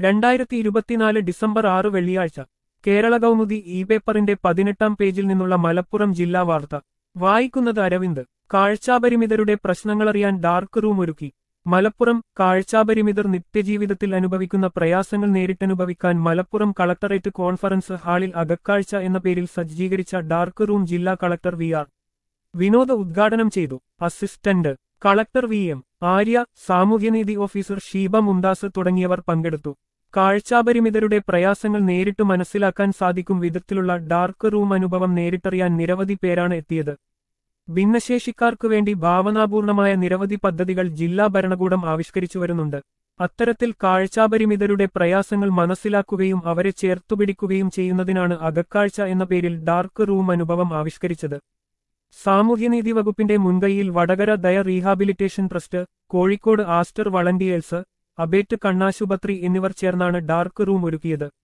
രണ്ടായിരത്തി ഇരുപത്തിനാല് ഡിസംബർ ആറ് വെള്ളിയാഴ്ച കേരള കൗമുദി ഇ പേപ്പറിന്റെ പതിനെട്ടാം പേജിൽ നിന്നുള്ള മലപ്പുറം ജില്ലാ വാർത്ത വായിക്കുന്നത് അരവിന്ദ് കാഴ്ചാപരിമിതരുടെ പ്രശ്നങ്ങളറിയാൻ ഡാർക്ക് റൂം ഒരുക്കി മലപ്പുറം കാഴ്ചാപരിമിതർ നിത്യജീവിതത്തിൽ അനുഭവിക്കുന്ന പ്രയാസങ്ങൾ നേരിട്ടനുഭവിക്കാൻ മലപ്പുറം കളക്ടറേറ്റ് കോൺഫറൻസ് ഹാളിൽ അകക്കാഴ്ച എന്ന പേരിൽ സജ്ജീകരിച്ച ഡാർക്ക് റൂം ജില്ലാ കളക്ടർ വി ആർ വിനോദ് ഉദ്ഘാടനം ചെയ്തു assistant collector V M Arya സാമൂഹ്യനീതി ഓഫീസർ ഷീബ മുംദാസ് തുടങ്ങിയവർ പങ്കെടുത്തു കാഴ്ചാപരിമിതരുടെ പ്രയാസങ്ങൾ നേരിട്ട് മനസ്സിലാക്കാൻ സാധിക്കും വിധത്തിലുള്ള ഡാർക്ക് റൂം അനുഭവം നേരിട്ടറിയാൻ നിരവധി പേരാണ് എത്തിയത് ഭിന്നശേഷിക്കാർക്കു വേണ്ടി ഭാവനാപൂർണമായ നിരവധി പദ്ധതികൾ ജില്ലാ ഭരണകൂടം ആവിഷ്കരിച്ചു വരുന്നുണ്ട് അത്തരത്തിൽ കാഴ്ചാപരിമിതരുടെ പ്രയാസങ്ങൾ മനസ്സിലാക്കുകയും അവരെ ചേർത്തുപിടിക്കുകയും ചെയ്യുന്നതിനാണ് അകക്കാഴ്ച എന്ന പേരിൽ ഡാർക്ക് റൂം അനുഭവം ആവിഷ്കരിച്ചത് സാമൂഹ്യനീതി വകുപ്പിന്റെ മുൻകൈയിൽ Vatakara Daya rehabilitation trust Kozhikode Aster volunteers Abate കണ്ണാശുപത്രി എന്നിവർ ചേർന്നാണ് ഡാർക്ക് റൂം ഒരുക്കിയത്